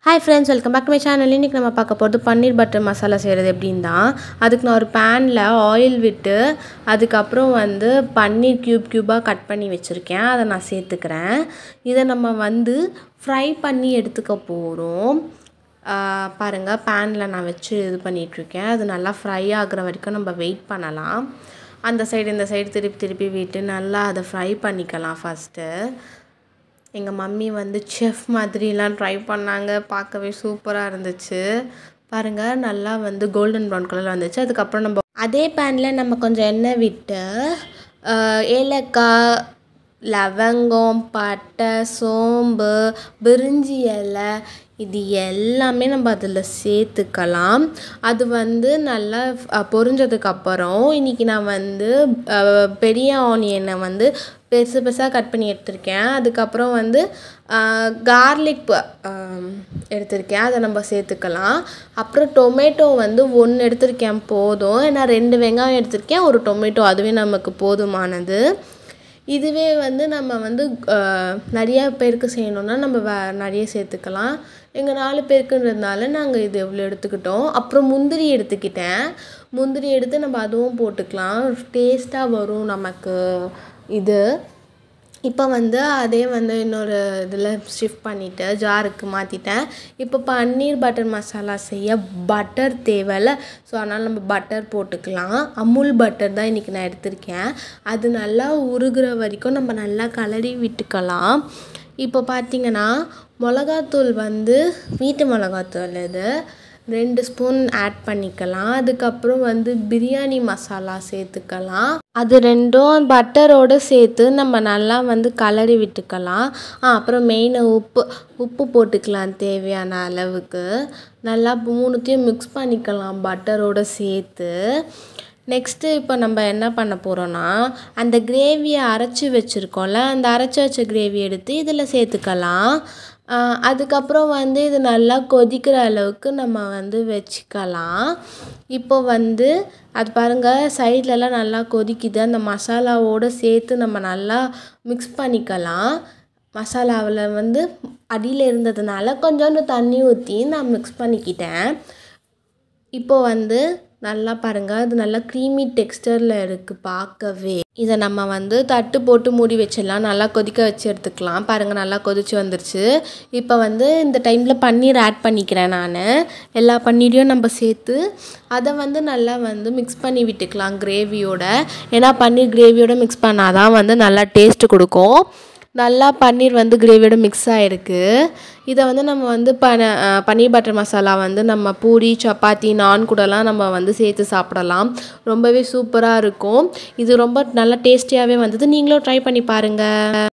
hi friends welcome back to my channel இன்றைக்கி நம்ம பார்க்க போகிறது பன்னீர் பட்டர் மசாலா செய்கிறது எப்படின்னு தான் அதுக்கு நான் ஒரு பேனில் ஆயில் விட்டு அதுக்கப்புறம் வந்து பன்னீர் க்யூப் க்யூபாக கட் பண்ணி வச்சுருக்கேன் அதை நான் சேர்த்துக்கிறேன் இதை நம்ம வந்து ஃப்ரை பண்ணி எடுத்துக்க போகிறோம் பாருங்கள் பேனில் நான் வச்சு இது பண்ணிகிட்ருக்கேன் அது நல்லா ஃப்ரை ஆகுற வரைக்கும் நம்ம வெயிட் பண்ணலாம் அந்த சைடு இந்த சைடு திருப்பி திருப்பி விட்டு நல்லா அதை ஃப்ரை பண்ணிக்கலாம் ஃபஸ்ட்டு எங்கள் மம்மி வந்து செஃப் மாதிரிலாம் ட்ரை பண்ணாங்க பார்க்கவே சூப்பராக இருந்துச்சு பாருங்கள் நல்லா வந்து கோல்டன் ப்ரௌன் கலரில் வந்துச்சு அதுக்கப்புறம் நம்ம அதே பேனில் நம்ம கொஞ்சம் எண்ணெய் விட்டு ஆஹ், ஏலக்காய் லவங்கம் பட்டை சோம்பு பிரிஞ்சி இலை இது எல்லாமே நம்ம அதில் சேர்த்துக்கலாம் அது வந்து நல்லா அஹ், பொரிஞ்சதுக்கப்புறம் இன்றைக்கி நான் வந்து அஹ், பெரிய ஆனியனை வந்து பெருசு பெருசாக கட் பண்ணி எடுத்திருக்கேன் அதுக்கப்புறம் வந்து கார்லிக் எடுத்திருக்கேன் அதை நம்ம சேர்த்துக்கலாம் அப்புறம் டொமேட்டோ வந்து ஒன்று எடுத்திருக்கேன் போதும் நான் ரெண்டு வெங்காயம் எடுத்திருக்கேன் ஒரு டொமேட்டோ அதுவே நமக்கு போதுமானது இதுவே வந்து நம்ம வந்து அஹ், நிறையா பேருக்கு செய்யணுன்னா நம்ம வே நிறைய சேர்த்துக்கலாம் எங்கள் நாலு பேருக்குன்றதுனால நாங்கள் இது எவ்வளோ எடுத்துக்கிட்டோம் அப்புறம் முந்திரி எடுத்துக்கிட்டேன் முந்திரி எடுத்து நம்ம அதுவும் போட்டுக்கலாம் டேஸ்ட்டாக வரும் நமக்கு இது இப்போ வந்து அதே வந்து இன்னொரு இதில் ஷிஃப்ட் பண்ணிவிட்டு ஜாருக்கு மாற்றிட்டேன் இப்போ பன்னீர் பட்டர் மசாலா செய்ய பட்டர் தேவையில்ல ஸோ அதனால் நம்ம பட்டர் போட்டுக்கலாம் அமுல் பட்டர் தான் இன்றைக்கி நான் எடுத்திருக்கேன் அது நல்லா உருகுற வரைக்கும் நம்ம நல்லா கலரி விட்டுக்கலாம் இப்போ பார்த்தீங்கன்னா மிளகாத்தூள் வந்து வீட்டு மிளகாத்தூள் இது ரெண்டு ஸ்பூன் ஆட் பண்ணிக்கலாம் அதுக்கப்புறம் வந்து பிரியாணி மசாலா சேர்த்துக்கலாம் அது ரெண்டும் பட்டரோடு சேர்த்து நம்ம நல்லா வந்து கலரி விட்டுக்கலாம் ஆ அப்புறம் மெயினாக உப்பு உப்பு போட்டுக்கலாம் தேவையான அளவுக்கு நல்லா மூணுத்தையும் மிக்ஸ் பண்ணிக்கலாம் பட்டரோடு சேர்த்து நெக்ஸ்ட்டு இப்போ நம்ம என்ன பண்ண போகிறோன்னா அந்த கிரேவியை அரைச்சி வச்சுருக்கோம்ல அந்த அரைச்சி வச்ச கிரேவி எடுத்து இதில் சேர்த்துக்கலாம் ஆஹ் அதுக்கப்புறம் வந்து இது நல்லா கொதிக்கிற அளவுக்கு நம்ம வந்து வச்சுக்கலாம் இப்போ வந்து அது பாருங்கள் சைட்லலாம் நல்லா கொதிக்குது அந்த மசாலாவோடு சேர்த்து நம்ம நல்லா மிக்ஸ் பண்ணிக்கலாம் மசாலாவில் வந்து அடியில் இருந்ததுனால கொஞ்சோண்டு தண்ணி ஊற்றி நான் மிக்ஸ் பண்ணிக்கிட்டேன் இப்போ வந்து நல்லா பாருங்கள் அது நல்லா க்ரீமி டெக்ஸ்டரில் இருக்குது பார்க்கவே இதை நம்ம வந்து தட்டு போட்டு மூடி வச்சிடலாம் நல்லா கொதிக்க வச்சு எடுத்துக்கலாம் பாருங்கள் நல்லா கொதிச்சு வந்துருச்சு இப்போ வந்து இந்த டைமில் பன்னீர் ஆட் பண்ணிக்கிறேன் நான் எல்லா பன்னீரையும் நம்ம சேர்த்து அதை வந்து நல்லா வந்து மிக்ஸ் பண்ணி விட்டுக்கலாம் கிரேவியோட ஏன்னா பன்னீர் கிரேவியோட மிக்ஸ் பண்ணால் தான் வந்து நல்லா டேஸ்ட்டு கொடுக்கும் நல்லா பன்னீர் வந்து கிரேவியோட மிக்ஸ் ஆகிருக்கு இதை வந்து நம்ம வந்து பன அஹ் பன்னீர் பட்டர் மசாலா வந்து நம்ம பூரி சப்பாத்தி நான் கூடலாம் நம்ம வந்து சேர்த்து சாப்பிடலாம் ரொம்பவே சூப்பராக இருக்கும் இது ரொம்ப நல்லா டேஸ்டியாகவே வந்தது நீங்களும் ட்ரை பண்ணி பாருங்கள்